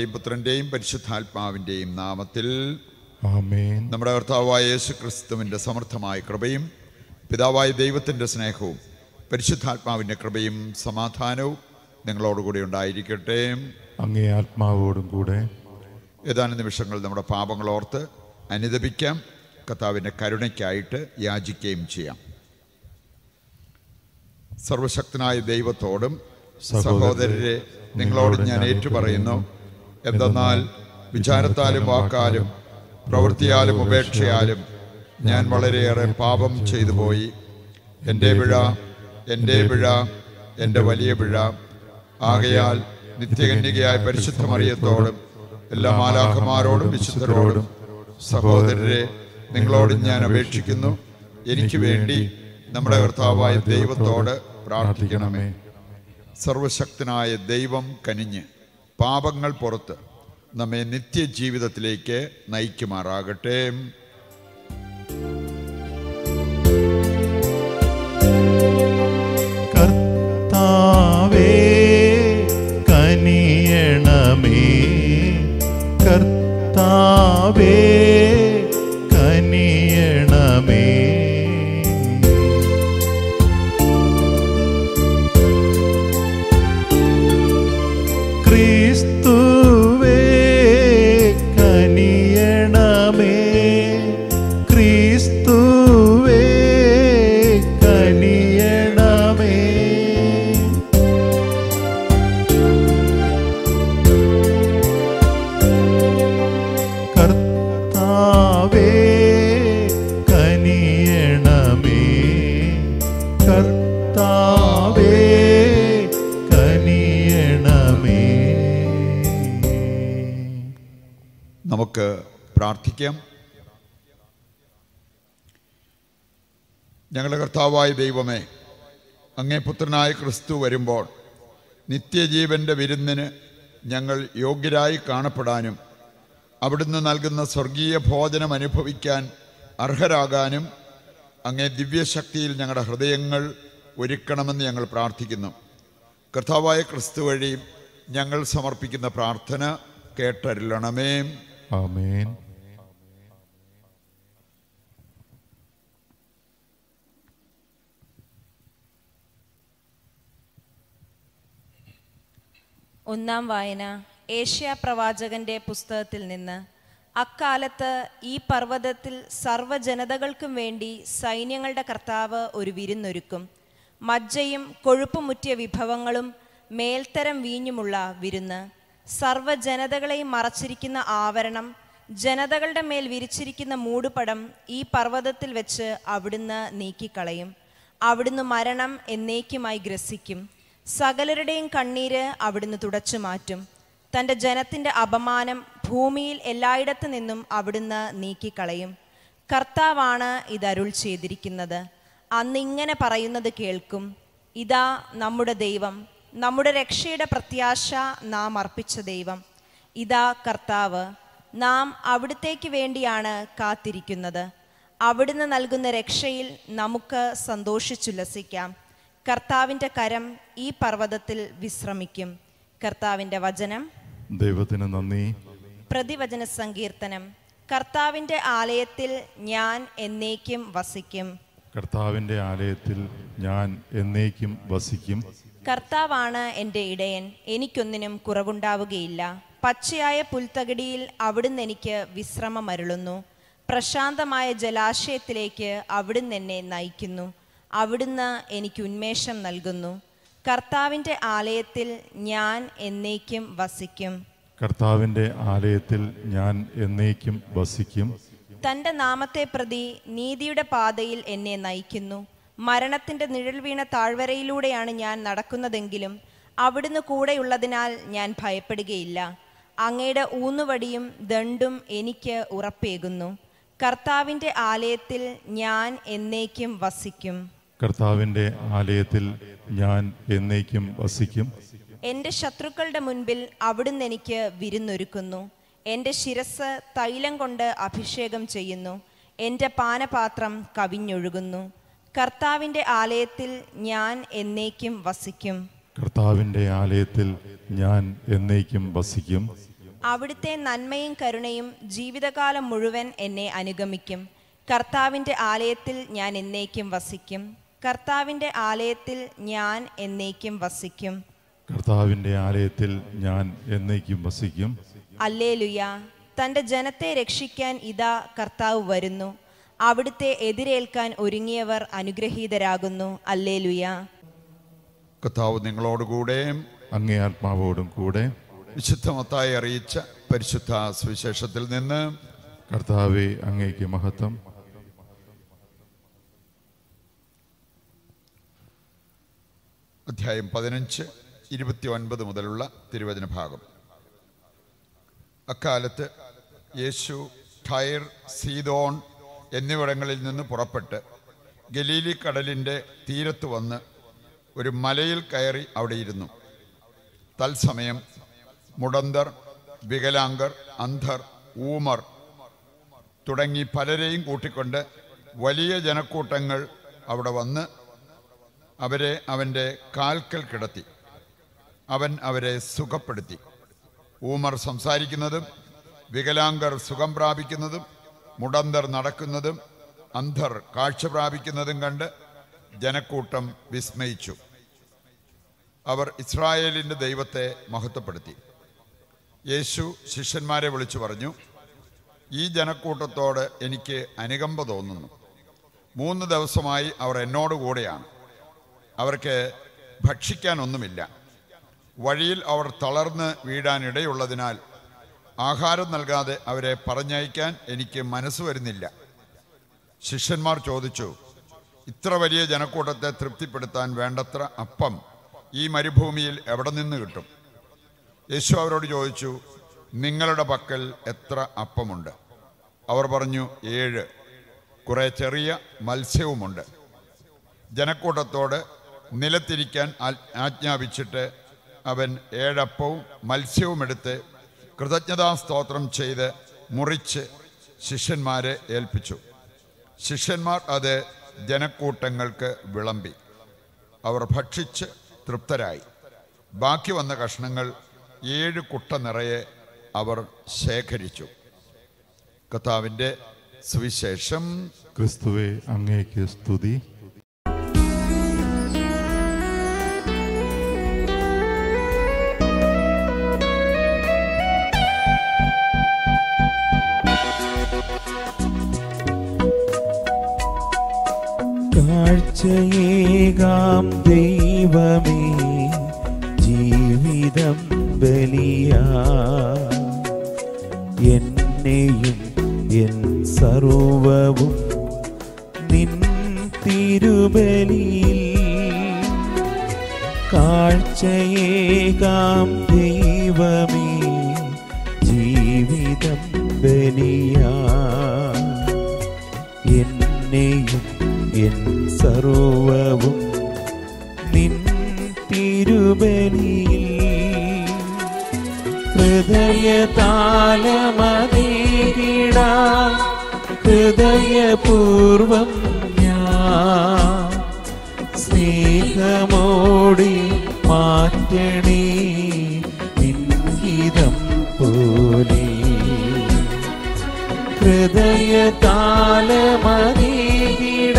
പിതാവിൻ്റെയും പുത്രൻ്റെയും പരിശുദ്ധാത്മാവിൻ്റെയും നാമത്തിൽ ആമേൻ നമ്മുടെ കർത്താവായ യേശു ക്രിസ്തുവിൻ്റെ സമർത്ഥമായ കൃപയും പിതാവായ ദൈവത്തിൻ്റെ സ്നേഹവും പരിശുദ്ധാത്മാവിൻ്റെ കൃപയും സമാധാനവും നിങ്ങളോടുകൂടി ഉണ്ടായിരിക്കട്ടെ അങ്ങേ ആത്മാവോടും കൂടെ ഏതാനും നിമിഷങ്ങൾ നമ്മുടെ പാപങ്ങളോർത്ത് അനുദപിക്കാം കർത്താവിൻ്റെ കരുണയ്ക്കായിട്ട് യാചിക്കുകയും ചെയ്യാം സർവശക്തനായ ദൈവത്തോടും സഹോദരരെ നിങ്ങളോട് ഞാൻ ഏറ്റുപറയുന്നു എന്തെന്നാൽ വിചാരത്താലും വാക്കാലും പ്രവൃത്തിയാലും ഉപേക്ഷയാലും ഞാൻ വളരെയേറെ പാപം ചെയ്തു പോയി എൻ്റെ പിഴ എൻ്റെ പിഴ എൻ്റെ വലിയ പിഴ ആകയാൽ നിത്യകന്യകയായ പരിശുദ്ധ മറിയത്തോടും എല്ലാ മാലാഖമാരോടും വിശുദ്ധരോടും സഹോദരരെ നിങ്ങളോട് ഞാൻ അപേക്ഷിക്കുന്നു എനിക്ക് വേണ്ടി നമ്മുടെ കർത്താവായ ദൈവത്തോട് പ്രാർത്ഥിക്കണമേ സർവശക്തനായ ദൈവം കനിഞ്ഞ് പാപങ്ങൾ പുറത്ത് നമ്മെ നിത്യജീവിതത്തിലേക്ക് നയിക്കുമാറാകട്ടെ കർത്താവേ കനിയണമേ കർത്താവേ കനിയണമേ ക്രിസ്തുവേ കനിയണമേ ക്രിസ്തുവേ കനിയണമേ കർത്താവേ കനിയണമേ കർത്താവേ കനിയണമേ നമുക്ക് പ്രാർത്ഥിക്കാം ഞങ്ങളുടെ കർത്താവായ ദൈവമേ അങ്ങേ പുത്രനായ ക്രിസ്തു വരുമ്പോൾ നിത്യജീവൻ്റെ വിരുന്നിന് ഞങ്ങൾ യോഗ്യരായി കാണപ്പെടാനും അവിടുന്ന് നൽകുന്ന സ്വർഗീയ ഭോജനം അനുഭവിക്കാൻ അർഹരാകാനും അങ്ങേ ദിവ്യശക്തിയിൽ ഞങ്ങളുടെ ഹൃദയങ്ങൾ ഒരുക്കണമെന്ന് ഞങ്ങൾ പ്രാർത്ഥിക്കുന്നു കർത്താവായ ക്രിസ്തു വഴി ഞങ്ങൾ സമർപ്പിക്കുന്ന പ്രാർത്ഥന കേട്ടരുളണമേ ആമേൻ ഒന്നാം വായന ഏഷ്യ പ്രവാചകന്റെ പുസ്തകത്തിൽ നിന്ന് അക്കാലത്ത് ഈ പർവ്വതത്തിൽ സർവ്വജനതകൾക്കും വേണ്ടി സൈന്യങ്ങളുടെ കർത്താവ് ഒരു വിരുന്നൊരുക്കും മജ്ജയും കൊഴുപ്പുമുറ്റിയ വിഭവങ്ങളും മേൽത്തരം വീഞ്ഞുമുള്ള വിരുന്ന് സർവ്വജനതകളെയും മറച്ചിരിക്കുന്ന ആവരണം ജനതകളുടെ മേൽ വിരിച്ചിരിക്കുന്ന മൂടുപടം ഈ പർവ്വതത്തിൽ വെച്ച് അവിടുന്ന് നീക്കിക്കളയും അവിടുന്ന് മരണം എന്നേക്കുമായി ഗ്രസിക്കും സകലരുടെയും കണ്ണീര് അവിടുന്ന് തുടച്ചു മാറ്റും തൻ്റെ ജനത്തിൻ്റെ അപമാനം ഭൂമിയിൽ എല്ലായിടത്തു നിന്നും അവിടുന്ന് നീക്കിക്കളയും കർത്താവാണ് ഇത് അരുൾ ചെയ്തിരിക്കുന്നത് അന്നിങ്ങനെ പറയുന്നത് കേൾക്കും ഇതാ നമ്മുടെ ദൈവം നമ്മുടെ രക്ഷയുടെ പ്രത്യാശ നാം അർപ്പിച്ച ദൈവം ഇതാ കർത്താവ് നാം അവിടുത്തേക്ക് വേണ്ടിയാണ് കാത്തിരിക്കുന്നത് അവിടുന്ന് നൽകുന്ന രക്ഷയിൽ നമുക്ക് സന്തോഷിച്ചുല്ലസിക്കാം കർത്താവിൻ്റെ കരം ഈ പർവ്വതത്തിൽ വിശ്രമിക്കും കർത്താവിൻ്റെ വചനം ദൈവത്തിന് നന്ദി പ്രതിവചന സങ്കീർത്തനം കർത്താവിൻ്റെ ആലയത്തിൽ ഞാൻ എന്നേക്കും വസിക്കും കർത്താവിൻ്റെ ആലയത്തിൽ ഞാൻ എന്നേക്കും വസിക്കും കർത്താവാണ് എൻ്റെ ഇടയൻ എനിക്കൊന്നിനും കുറവുണ്ടാവുകയില്ല പച്ചയായ പുൽത്തകിടിയിൽ അവിടുന്ന് എനിക്ക് വിശ്രമം അരുളുന്നു പ്രശാന്തമായ ജലാശയത്തിലേക്ക് അവിടുന്ന് എന്നെ നയിക്കുന്നു അവിടുന്ന് എനിക്ക് ഉന്മേഷം നൽകുന്നു കർത്താവിൻ്റെ ആലയത്തിൽ ഞാൻ എന്നേക്കും വസിക്കും കർത്താവിൻ്റെ ആലയത്തിൽ ഞാൻ എന്നേക്കും വസിക്കും തൻ്റെ നാമത്തെ പ്രതി നീതിയുടെ പാതയിൽ എന്നെ നയിക്കുന്നു മരണത്തിൻ്റെ നിഴൽ വീണ താഴ്വരയിലൂടെയാണ് ഞാൻ നടക്കുന്നതെങ്കിലും അവിടുന്ന് കൂടെയുള്ളതിനാൽ ഞാൻ ഭയപ്പെടുകയില്ല അങ്ങയുടെ ഊന്നുവടിയും ദണ്ടും എനിക്ക് ഉറപ്പേകുന്നു കർത്താവിൻ്റെ ആലയത്തിൽ ഞാൻ എന്നേക്കും വസിക്കും കർത്താവിൻ്റെ ആലയത്തിൽ ഞാൻ എന്നേക്കും വസിക്കും എൻ്റെ ശത്രുക്കളുടെ മുൻപിൽ അവിടുന്ന് എനിക്ക് വിരുന്നൊരുക്കുന്നു എൻ്റെ ശിരസ് തൈലം കൊണ്ട് അഭിഷേകം ചെയ്യുന്നു എൻ്റെ പാനപാത്രം കവിഞ്ഞൊഴുകുന്നു കർത്താവിൻ്റെ ആലയത്തിൽ ഞാൻ എന്നേക്കും വസിക്കും കർത്താവിൻ്റെ ആലയത്തിൽ ഞാൻ എന്നേക്കും വസിക്കും അവിടുത്തെ നന്മയും കരുണയും ജീവിതകാലം മുഴുവൻ എന്നെ അനുഗമിക്കും കർത്താവിൻ്റെ ആലയത്തിൽ ഞാൻ എന്നേക്കും വസിക്കും കർത്താവിൻ്റെ ആലയത്തിൽ ഞാൻ എന്നേക്കും വസിക്കും കർത്താവിൻ്റെ ആലയത്തിൽ ഞാൻ എന്നേക്കും വസിക്കും അല്ലേലുയ തൻ്റെ ജനത്തെ രക്ഷിക്കാൻ ഇതാ കർത്താവ് വരുന്നു അവിടുത്തെ എതിരേൽക്കാൻ ഒരുങ്ങിയവർ അനുഗ്രഹീതരാകുന്നു അല്ലേലുയ കർത്താവ് നിങ്ങളോടുകൂടെ അങ്ങേ ആത്മാവോടും കൂടെ വിശുദ്ധമത്തായി അറിയിച്ച പരിശുദ്ധ സുവിശേഷത്തിൽ നിന്ന് കർത്താവെ അങ്ങേക്ക് മഹത്വം അധ്യായം പതിനഞ്ച് ഇരുപത്തി ഒൻപത് മുതലുള്ള തിരുവചന ഭാഗം അക്കാലത്ത് യേശു ടയർ സീതോൺ എന്നിവിടങ്ങളിൽ നിന്ന് പുറപ്പെട്ട് ഗലീലി കടലിൻ്റെ തീരത്ത് വന്ന് ഒരു മലയിൽ കയറി അവിടെ ഇരുന്നു തത്സമയം മുടന്തർ വികലാംഗർ അന്ധർ ഊമർ തുടങ്ങി പലരെയും കൂട്ടിക്കൊണ്ട് വലിയ ജനക്കൂട്ടങ്ങൾ അവിടെ വന്ന് അവരെ അവൻ്റെ കാൽക്കൽ കിടത്തി അവൻ അവരെ സുഖപ്പെടുത്തി ഊമർ സംസാരിക്കുന്നതും വികലാംഗർ സുഖം പ്രാപിക്കുന്നതും മുടന്തർ നടക്കുന്നതും അന്ധർ കാഴ്ച പ്രാപിക്കുന്നതും കണ്ട് ജനക്കൂട്ടം വിസ്മയിച്ചു അവർ ഇസ്രായേലിൻ്റെ ദൈവത്തെ മഹത്വപ്പെടുത്തി യേശു ശിഷ്യന്മാരെ വിളിച്ചു പറഞ്ഞു ഈ ജനക്കൂട്ടത്തോട് എനിക്ക് അനുകമ്പ തോന്നുന്നു മൂന്ന് ദിവസമായി അവർ എന്നോട് കൂടെയാണ് അവർക്ക് ഭക്ഷിക്കാനൊന്നുമില്ല വഴിയിൽ അവർ തളർന്ന് വീഴാനിടയുള്ളതിനാൽ ആഹാരം നൽകാതെ അവരെ പറഞ്ഞയക്കാൻ എനിക്ക് മനസ്സ് വരുന്നില്ല ശിഷ്യന്മാർ ചോദിച്ചു ഇത്ര വലിയ ജനക്കൂട്ടത്തെ തൃപ്തിപ്പെടുത്താൻ വേണ്ടത്ര അപ്പം ഈ മരുഭൂമിയിൽ എവിടെ നിന്ന് കിട്ടും യേശു അവരോട് ചോദിച്ചു നിങ്ങളുടെ പക്കൽ എത്ര അപ്പമുണ്ട് അവർ പറഞ്ഞു ഏഴ് കുറെ ചെറിയ മത്സ്യവുമുണ്ട് ജനക്കൂട്ടത്തോട് നിലത്തിരിക്കാൻ ആ- ആജ്ഞാപിച്ചിട്ട് അവൻ ഏഴപ്പവും മത്സ്യവും എടുത്ത് കൃതജ്ഞതാ സ്തോത്രം ചെയ്ത് മുറിച്ച് ശിഷ്യന്മാരെ ഏൽപ്പിച്ചു ശിഷ്യന്മാർ അത് ജനക്കൂട്ടങ്ങൾക്ക് വിളമ്പി അവർ ഭക്ഷിച്ച് തൃപ്തരായി ബാക്കി വന്ന കഷ്ണങ്ങൾ ഏഴ് കുട്ട നിറയെ അവർ ശേഖരിച്ചു കർത്താവിൻ്റെ സുവിശേഷം ക്രിസ്തുവെ അങ്ങേക്ക് സ്തുതി കാഴ്ചയേകാം ദൈവമേ ജീവിതം ബലിയാ എന്നെയും എൻ സർവവും നിൻ തിരുബലിയിൽ കാഴ്ചയേകാം ദൈവമേ ജീവിതം ബലിയാ എന്നെയും എൻ സർവവും നിൻ തിരുബലിയിൽ ഹൃദയതാലമതീകിട ഹൃദയപൂർവം ഞാൻ സ്നേഹമോടി മാറ്റണേ നിൻഹിതം പോലെ ഹൃദയതാലമതീകിട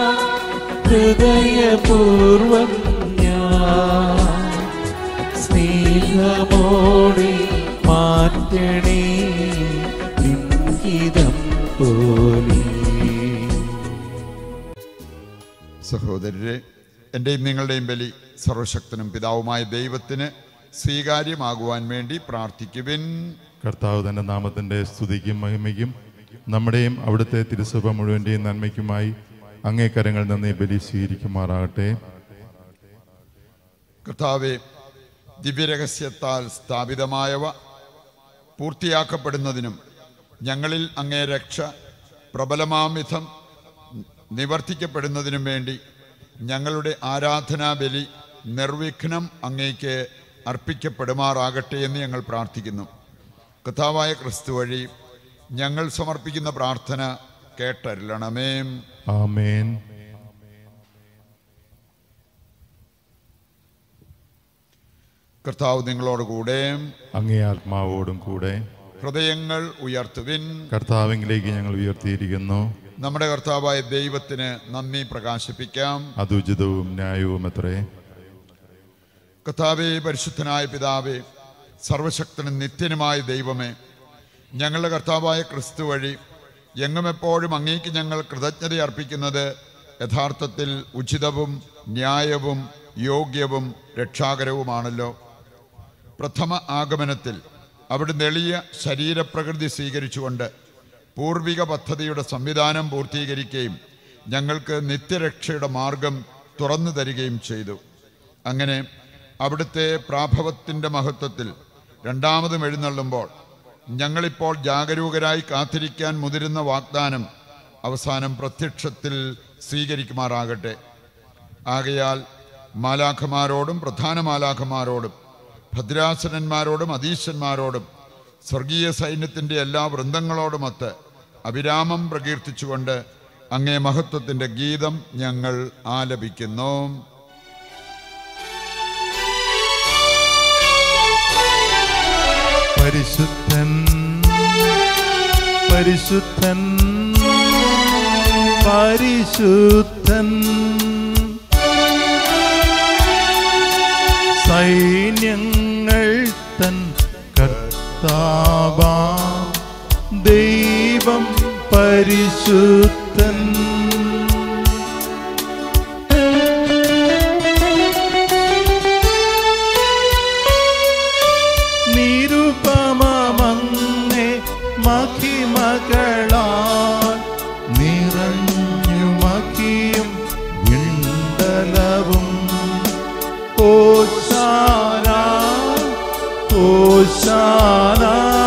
ഹൃദയപൂർവം ഞാൻ സ്നേഹമോടെ മാറ്റണേ ഇംഗിതം പോലെ സഹോദരരെ എൻ്റെയും നിങ്ങളുടെയും ബലി സർവശക്തനും പിതാവുമായ ദൈവത്തിന് സ്വീകാര്യമാകുവാൻ വേണ്ടി പ്രാർത്ഥിക്കുവിൻ കർത്താവ് തന്റെ നാമത്തിന്റെ സ്തുതിക്കും മഹിമയ്ക്കും നമ്മുടെയും അവിടുത്തെ തിരുസഭ മുഴുവന്റെയും നന്മയ്ക്കുമായി അങ്ങേ കരങ്ങൾ നന്ദി ബലി സ്വീകരിക്കുമാറാകട്ടെ കർത്താവെ ദിവ്യരഹസ്യത്താൽ സ്ഥാപിതമായവ പൂർത്തിയാക്കപ്പെടുന്നതിനും ഞങ്ങളിൽ അങ്ങേ രക്ഷ പ്രബലമാം വിധം നിവർത്തിക്കപ്പെടുന്നതിനും വേണ്ടി ഞങ്ങളുടെ ആരാധനാബലി നിർവിഘ്നം അങ്ങേക്ക് അർപ്പിക്കപ്പെടുമാറാകട്ടെ എന്ന് ഞങ്ങൾ പ്രാർത്ഥിക്കുന്നു കഥാവായ ക്രിസ്തു വഴി ഞങ്ങൾ സമർപ്പിക്കുന്ന പ്രാർത്ഥന കേട്ടരുളണമേ ആമേൻ കർത്താവ് നിങ്ങളോട് കൂടെ അങ്ങേ ആത്മാവോടും കൂടെ ഹൃദയങ്ങൾ ഉയർത്തുവിൻ കർത്താവിങ്കിലേക്ക് ഞങ്ങൾ ഉയർത്തിയിരിക്കുന്നു നമ്മുടെ കർത്താവായ ദൈവത്തിന് നന്ദി പ്രകാശിപ്പിക്കാം അതുചിതവും ന്യായവും എത്രേ കർത്താവേ പരിശുദ്ധനായ പിതാവേ സർവശക്തനും നിത്യനുമായ ദൈവമേ ഞങ്ങളുടെ കർത്താവായ ക്രിസ്തു വഴി എങ്ങും എപ്പോഴും അങ്ങേക്ക് ഞങ്ങൾ കൃതജ്ഞത അർപ്പിക്കുന്നത് യഥാർത്ഥത്തിൽ ഉചിതവും ന്യായവും യോഗ്യവും രക്ഷാകരവുമാണല്ലോ പ്രഥമ ആഗമനത്തിൽ അവിടുന്ന് എളിയ ശരീരപ്രകൃതി സ്വീകരിച്ചുകൊണ്ട് പൂർവിക പദ്ധതിയുടെ സംവിധാനം പൂർത്തീകരിക്കുകയും ഞങ്ങൾക്ക് നിത്യരക്ഷയുടെ മാർഗം തുറന്നു തരികയും ചെയ്തു അങ്ങനെ അവിടുത്തെ പ്രാഭവത്തിൻ്റെ മഹത്വത്തിൽ രണ്ടാമതും എഴുന്നള്ളുമ്പോൾ ഞങ്ങളിപ്പോൾ ജാഗരൂകരായി കാത്തിരിക്കാൻ മുതിരുന്ന വാഗ്ദാനം അവസാനം പ്രത്യക്ഷത്തിൽ സ്വീകരിക്കുമാറാകട്ടെ ആകയാൽ മാലാഖമാരോടും പ്രധാന മാലാഖമാരോടും ഭദ്രാസനന്മാരോടും അധീശന്മാരോടും സ്വർഗീയ സൈന്യത്തിൻ്റെ എല്ലാ വൃന്ദങ്ങളോടുമൊത്ത് അവിരാമം പ്രകീർത്തിച്ചുകൊണ്ട് അങ്ങേ മഹത്വത്തിൻ്റെ ഗീതം ഞങ്ങൾ ആലപിക്കുന്നു പരിശുദ്ധൻ പരിശുദ്ധൻ പരിശുദ്ധൻ സൈന്യങ്ങൾ തൻ കർത്താവാ ദൈവം പരിശുദ്ധൻ നിരുപമങ്ങെ മഹിമകളാൽ നിറഞ്ഞു മഹിയും വിണ്ടലവും ഓശാന ഓശാന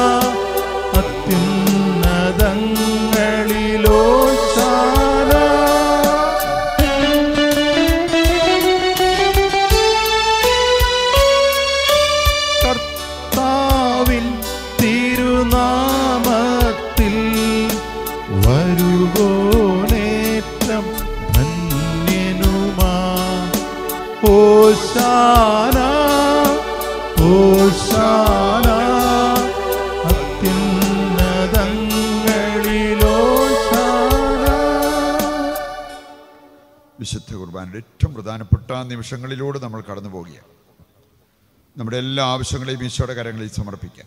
അത്യുന്നതങ്ങളിലോശാന കർത്താവിൻ തിരുനാമത്തിൽ വരുവോനേറ്റം ധന്യനുമാ ഓശാന ഓശാന അത്യുന്നതങ്ങളിലോശാന വിശുദ്ധ കുർബാനയുടെ ഏറ്റവും പ്രധാനപ്പെട്ട നിമിഷങ്ങളിലൂടെ നമ്മൾ കടന്നു പോവുകയാണ് നമ്മുടെ എല്ലാ ആവശ്യങ്ങളെയും ഈശോയുടെ കരങ്ങളിൽ സമർപ്പിക്കാം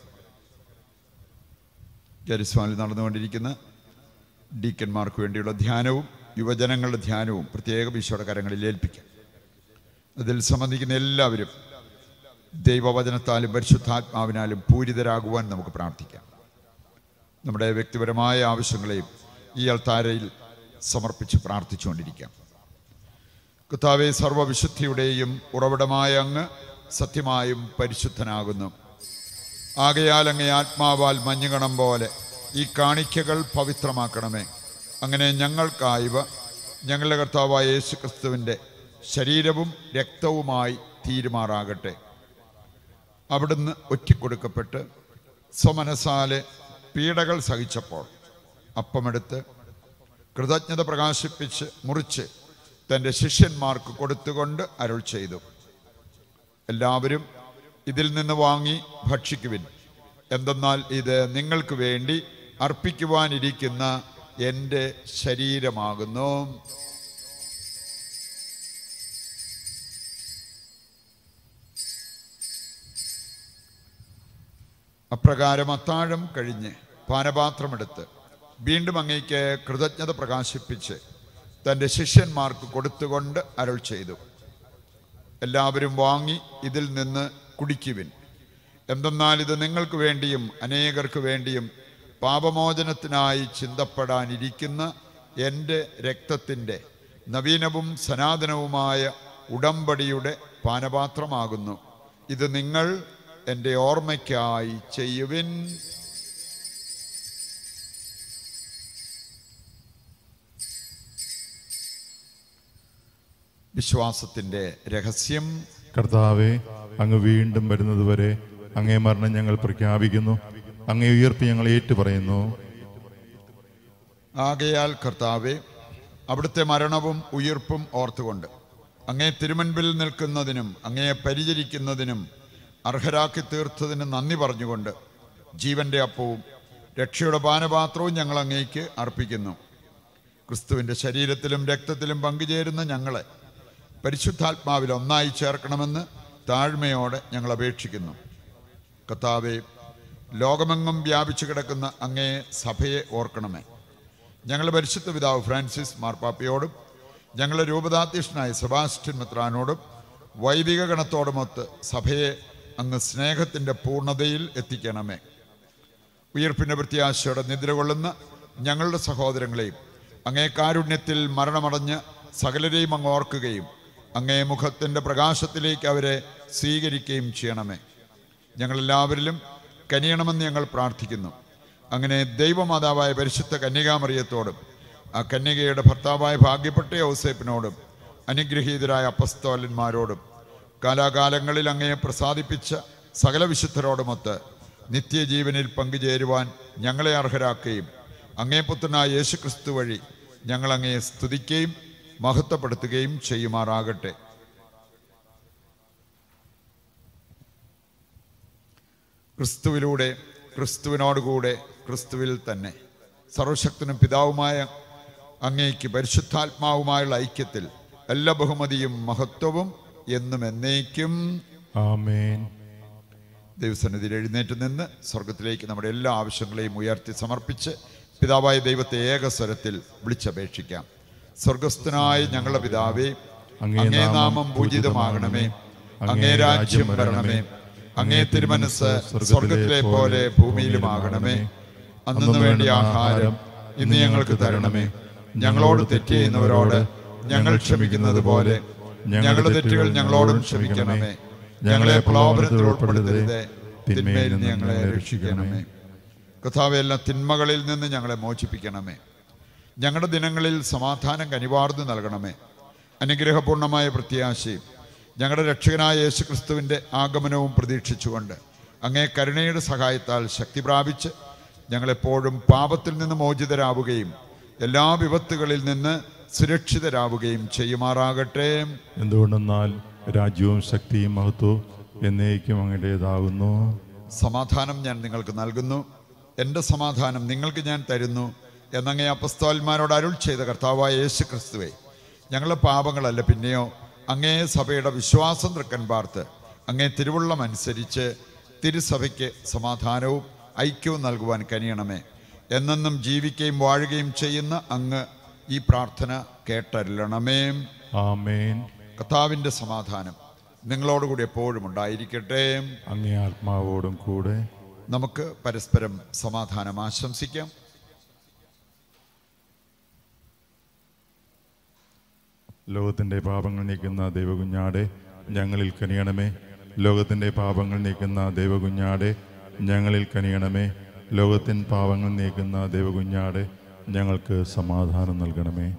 ജരിസ്വാനിൽ നടന്നുകൊണ്ടിരിക്കുന്ന ഡീക്കന്മാർക്ക് വേണ്ടിയുള്ള ധ്യാനവും യുവജനങ്ങളുടെ ധ്യാനവും പ്രത്യേകം ഈശോയുടെ കരങ്ങളിൽ ഏൽപ്പിക്കാം അതിൽ സംബന്ധിക്കുന്ന എല്ലാവരും ദൈവവചനത്താലും പരിശുദ്ധാത്മാവിനാലും പൂരിതരാകുവാൻ നമുക്ക് പ്രാർത്ഥിക്കാം നമ്മുടെ വ്യക്തിപരമായ ആവശ്യങ്ങളെയും ഈ അൾത്താരയിൽ സമർപ്പിച്ച് പ്രാർത്ഥിച്ചുകൊണ്ടിരിക്കാം കർത്താവെ സർവവിശുദ്ധിയുടെയും ഉറവിടമായ അങ്ങ് സത്യമായും പരിശുദ്ധനാകുന്നു ആകയാൽ അങ്ങേ ആത്മാവാൽ മഞ്ഞുകണം പോലെ ഈ കാണിക്കകൾ പവിത്രമാക്കണമേ അങ്ങനെ ഞങ്ങൾക്കായവ ഞങ്ങളുടെ കർത്താവായ യേശു ക്രിസ്തുവിൻ്റെ ശരീരവും രക്തവുമായി തീരുമാറാകട്ടെ അവിടുന്ന് ഒറ്റിക്കൊടുക്കപ്പെട്ട് സ്വമനസാലെ പീഡകൾ സഹിച്ചപ്പോൾ അപ്പമെടുത്ത് കൃതജ്ഞത പ്രകാശിപ്പിച്ച് മുറിച്ച് തൻ്റെ ശിഷ്യന്മാർക്ക് കൊടുത്തുകൊണ്ട് അരുൾ ചെയ്തു എല്ലാവരും ഇതിൽ നിന്ന് വാങ്ങി ഭക്ഷിക്കുവിൻ എന്തെന്നാൽ ഇത് നിങ്ങൾക്ക് വേണ്ടി അർപ്പിക്കുവാനിരിക്കുന്ന എൻ്റെ ശരീരമാകുന്നു അപ്രകാരം അത്താഴം കഴിഞ്ഞ് പാനപാത്രമെടുത്ത് വീണ്ടും അങ്ങേക്ക് കൃതജ്ഞത പ്രകാശിപ്പിച്ച് തൻ്റെ ശിഷ്യന്മാർക്ക് കൊടുത്തുകൊണ്ട് അരുൾ ചെയ്തു എല്ലാവരും വാങ്ങി ഇതിൽ നിന്ന് കുടിക്കുവിൻ എന്തെന്നാൽ ഇത് നിങ്ങൾക്ക് വേണ്ടിയും അനേകർക്ക് വേണ്ടിയും പാപമോചനത്തിനായി ചിന്തപ്പെടാനിരിക്കുന്ന എൻ്റെ രക്തത്തിൻ്റെ നവീനവും സനാതനവുമായ ഉടമ്പടിയുടെ പാനപാത്രമാകുന്നു ഇത് നിങ്ങൾ എൻ്റെ ഓർമ്മയ്ക്കായി ചെയ്യുവിൻ വിശ്വാസത്തിൻ്റെ രഹസ്യം കർത്താവെ അങ്ങ് വീണ്ടും വരുന്നതുവരെ അങ്ങേ മരണം ഞങ്ങൾ പ്രഖ്യാപിക്കുന്നു അങ്ങേ ഉയർപ്പ് ഞങ്ങൾ ഏറ്റുപറയുന്നു ആകയാൽ കർത്താവെ അവിടുത്തെ മരണവും ഉയിർപ്പും ഓർത്തുകൊണ്ട് അങ്ങേ തിരുമുൻപിൽ നിൽക്കുന്നതിനും അങ്ങയെ പരിചരിക്കുന്നതിനും അർഹരാക്കി തീർത്തതിന് നന്ദി പറഞ്ഞുകൊണ്ട് ജീവന്റെ അപ്പവും രക്ഷയുടെ പാനപാത്രവും ഞങ്ങൾ അങ്ങേക്ക് അർപ്പിക്കുന്നു ക്രിസ്തുവിൻ്റെ ശരീരത്തിലും രക്തത്തിലും പങ്കുചേരുന്ന ഞങ്ങളെ പരിശുദ്ധാത്മാവിൽ ഒന്നായി ചേർക്കണമെന്ന് താഴ്മയോടെ ഞങ്ങൾ അപേക്ഷിക്കുന്നു കർത്താവെ ലോകമെങ്ങും വ്യാപിച്ചു കിടക്കുന്ന അങ്ങേ സഭയെ ഓർക്കണമേ ഞങ്ങളുടെ പരിശുദ്ധ പിതാവ് ഫ്രാൻസിസ് മാർപ്പാപ്പയോടും ഞങ്ങളുടെ രൂപതാധ്യക്ഷനായ സെബാസ്റ്റ്യൻ മെത്രാനോടും വൈദിക ഗണത്തോടുമൊത്ത് സഭയെ അങ്ങ് സ്നേഹത്തിൻ്റെ പൂർണ്ണതയിൽ എത്തിക്കണമേ ഉയർപ്പിൻ്റെ പ്രത്യാശയോടെ നിദ്ര കൊള്ളുന്ന ഞങ്ങളുടെ സഹോദരങ്ങളെയും അങ്ങേ കാരുണ്യത്തിൽ മരണമടഞ്ഞ് സകലരെയും അങ്ങ് ഓർക്കുകയും അങ്ങേ മുഖത്തിൻ്റെ പ്രകാശത്തിലേക്ക് അവരെ സ്വീകരിക്കുകയും ചെയ്യണമേ ഞങ്ങളെല്ലാവരിലും കനിയണമെന്ന് ഞങ്ങൾ പ്രാർത്ഥിക്കുന്നു അങ്ങനെ ദൈവമാതാവായ പരിശുദ്ധ കന്യകാമറിയത്തോടും ആ കന്യകയുടെ ഭർത്താവായ ഭാഗ്യപ്പെട്ട ഔസേപ്പിനോടും അനുഗ്രഹീതരായ അപ്പസ്തോലന്മാരോടും കാലാകാലങ്ങളിൽ അങ്ങയെ പ്രസാദിപ്പിച്ച സകല വിശുദ്ധരോടുമൊത്ത് നിത്യജീവനിൽ പങ്കുചേരുവാൻ ഞങ്ങളെ അർഹരാക്കുകയും അങ്ങേ പുത്രനായ യേശുക്രിസ്തു വഴി ഞങ്ങൾ അങ്ങയെ സ്തുതിക്കുകയും മഹത്വപ്പെടുത്തുകയും ചെയ്യുമാറാകട്ടെ ക്രിസ്തുവിലൂടെ ക്രിസ്തുവിനോടുകൂടെ ക്രിസ്തുവിൽ തന്നെ സർവശക്തനും പിതാവുമായ അങ്ങേക്ക് പരിശുദ്ധാത്മാവുമായുള്ള ഐക്യത്തിൽ എല്ലാ ബഹുമതിയും മഹത്വവും എന്നും എന്നേക്കും ആമേൻ ദൈവസന്നിധിയിൽ എഴുന്നേറ്റ് നിന്ന് സ്വർഗത്തിലേക്ക് നമ്മുടെ എല്ലാ ആവശ്യങ്ങളെയും ഉയർത്തി സമർപ്പിച്ച് പിതാവായ ദൈവത്തെ ഏകസ്വരത്തിൽ വിളിച്ചപേക്ഷിക്കാം സ്വർഗസ്ഥനായ ഞങ്ങളുടെ പിതാവേ അങ്ങേ നാമം പൂജിതമാകണമേ അങ്ങേ രാജ്യം വരണമേ അങ്ങേ തിരുമനസ് സ്വർഗത്തിലെ പോലെ ഭൂമിയിലുമാകണമേ അന്നു വേണ്ടി ആഹാരം ഇന്ന് ഞങ്ങൾക്ക് തരണമേ ഞങ്ങളോട് തെറ്റ് ചെയ്യുന്നവരോട് ഞങ്ങൾ ക്ഷമിക്കുന്നത് പോലെ ഞങ്ങളുടെ തെറ്റുകൾ ഞങ്ങളോടും ക്ഷമിക്കണമേ ഞങ്ങളെ പ്രലോഭനത്തിൽ ഉൾപ്പെടുത്തരുതേ തിന്മയിൽ നിന്ന് ഞങ്ങളെ രക്ഷിക്കണമേ കഥാവെ എല്ലാ തിന്മകളിൽ നിന്ന് ഞങ്ങളെ മോചിപ്പിക്കണമേ ഞങ്ങളുടെ ദിനങ്ങളിൽ സമാധാനം കനിവാർന്നു നൽകണമേ അനുഗ്രഹപൂർണമായ പ്രത്യാശയും ഞങ്ങളുടെ രക്ഷകനായ യേശു ക്രിസ്തുവിൻ്റെ ആഗമനവും പ്രതീക്ഷിച്ചുകൊണ്ട് അങ്ങേ കരുണയുടെ സഹായത്താൽ ശക്തി പ്രാപിച്ച് ഞങ്ങളെപ്പോഴും പാപത്തിൽ നിന്ന് മോചിതരാവുകയും എല്ലാ വിപത്തുകളിൽ നിന്ന് സുരക്ഷിതരാവുകയും ചെയ്യുമാറാകട്ടെ എന്തുകൊണ്ടെന്നാൽ രാജ്യവും ശക്തിയും മഹത്വവും എന്നേക്കും അങ്ങയുടേതാകുന്നു സമാധാനം ഞാൻ നിങ്ങൾക്ക് നൽകുന്നു എൻ്റെ സമാധാനം നിങ്ങൾക്ക് ഞാൻ തരുന്നു എന്നങ്ങേ അപ്പസ്തോന്മാരോട് അരുൾ ചെയ്ത കർത്താവായ യേശു ക്രിസ്തുവേ ഞങ്ങളുടെ പാപങ്ങളല്ല പിന്നെയോ അങ്ങേ സഭയുടെ വിശ്വാസം തൃക്കൻ പാർത്ത് അങ്ങേ തിരുവുള്ളം അനുസരിച്ച് തിരുസഭയ്ക്ക് സമാധാനവും ഐക്യവും നൽകുവാൻ കനിയണമേ എന്നെന്നും ജീവിക്കുകയും വാഴുകയും ചെയ്യുന്ന അങ്ങ് ഈ പ്രാർത്ഥന കേട്ടരുളണമേ ആമേൻ കർത്താവിൻ്റെ സമാധാനം നിങ്ങളോടുകൂടി എപ്പോഴും ഉണ്ടായിരിക്കട്ടെ അങ്ങേ ആത്മാവോടും കൂടെ നമുക്ക് പരസ്പരം സമാധാനം ആശംസിക്കാം ലോകത്തിൻ്റെ പാപങ്ങൾ നീക്കുന്ന ദൈവകുഞ്ഞാടെ ഞങ്ങളിൽ കനിയണമേ ലോകത്തിൻ്റെ പാപങ്ങൾ നീക്കുന്ന ദൈവകുഞ്ഞാടെ ഞങ്ങളിൽ കനിയണമേ ലോകത്തിൻ പാപങ്ങൾ നീക്കുന്ന ദൈവകുഞ്ഞാടെ ഞങ്ങൾക്ക് സമാധാനം നൽകണമേ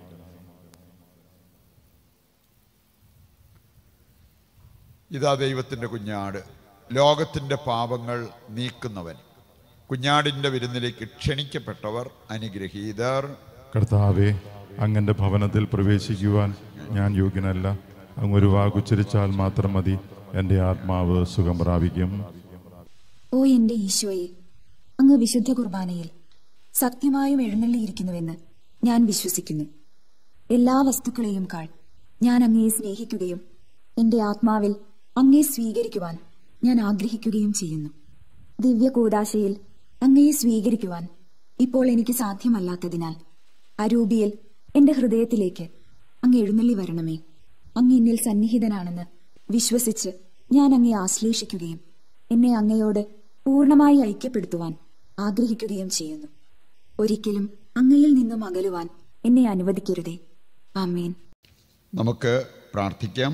ഇതാ ദൈവത്തിൻ്റെ കുഞ്ഞാട് ലോകത്തിൻ്റെ പാപങ്ങൾ നീക്കുന്നവൻ കുഞ്ഞാടിൻ്റെ വിരുന്നിലേക്ക് ക്ഷണിക്കപ്പെട്ടവർ അനുഗ്രഹീതർ കർത്താവെ അങ്ങൻ്റെ ഭവനത്തിൽ പ്രവേശിക്കുവാൻ ഞാൻ യോഗ്യനല്ല അങ്ങ് ഒരു വാക്കുച്ചരിച്ചാൽ മാത്രം മതി എൻ്റെ ആത്മാവ് സുഖം പ്രാപിക്കും ഓ എന്റെ ഈശോയെ അങ്ങ് വിശുദ്ധ കുർബാനയിൽ സത്യമായും എഴുന്നള്ളിയിരിക്കുന്നുവെന്ന് ഞാൻ വിശ്വസിക്കുന്നു എല്ലാ വസ്തുക്കളെയും കാൾ ഞാൻ അങ്ങയെ സ്നേഹിക്കുകയും എന്റെ ആത്മാവിൽ അങ്ങയെ സ്വീകരിക്കുവാൻ ഞാൻ ആഗ്രഹിക്കുകയും ചെയ്യുന്നു ദിവ്യ കൂതാശയിൽ അങ്ങയെ സ്വീകരിക്കുവാൻ ഇപ്പോൾ എനിക്ക് സാധ്യമല്ലാത്തതിനാൽ അരൂപിയിൽ എന്റെ ഹൃദയത്തിലേക്ക് അങ്ങ് എഴുന്നള്ളി വരണമേ അങ്ങ് എന്നിൽ സന്നിഹിതനാണെന്ന് വിശ്വസിച്ച് ഞാൻ അങ്ങയെ ആശ്ലേഷിക്കുകയും എന്നെ അങ്ങയോട് പൂർണ്ണമായി ഐക്യപ്പെടുത്തുവാൻ ആഗ്രഹിക്കുകയും ചെയ്യുന്നു ഒരിക്കലും അങ്ങയിൽ നിന്നും അകലുവാൻ എന്നെ അനുവദിക്കരുതേ ആമേൻ നമുക്ക് പ്രാർത്ഥിക്കാം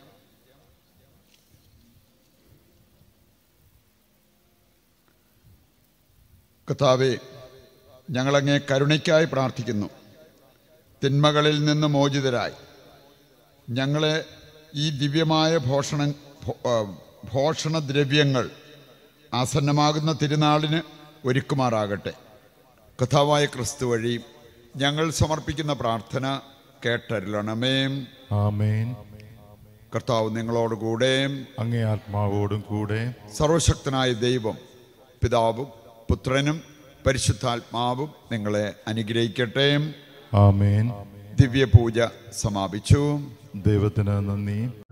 കർത്താവെ ഞങ്ങളങ്ങേ കരുണയ്ക്കായി പ്രാർത്ഥിക്കുന്നു തിന്മകളിൽ നിന്ന് മോചിതരായി ഞങ്ങളെ ഈ ദിവ്യമായ ഭോഷണ ഭോ- ആ, ഭോഷണദ്രവ്യങ്ങൾ ആസന്നമാകുന്ന തിരുനാളിന് ഒരുക്കുമാറാകട്ടെ കഥാവായ ക്രിസ്തു വഴി ഞങ്ങൾ സമർപ്പിക്കുന്ന പ്രാർത്ഥന കേട്ടരുളണമേ ആമേൻ കർത്താവ് നിങ്ങളോട് കൂടെ അങ്ങേ ആത്മാവോടും കൂടെ സർവശക്തനായ ദൈവം പിതാവും പുത്രനും പരിശുദ്ധാത്മാവും നിങ്ങളെ അനുഗ്രഹിക്കട്ടെ ആമേൻ ദിവ്യപൂജ സമാപിച്ചു ദൈവത്തിന് നന്ദി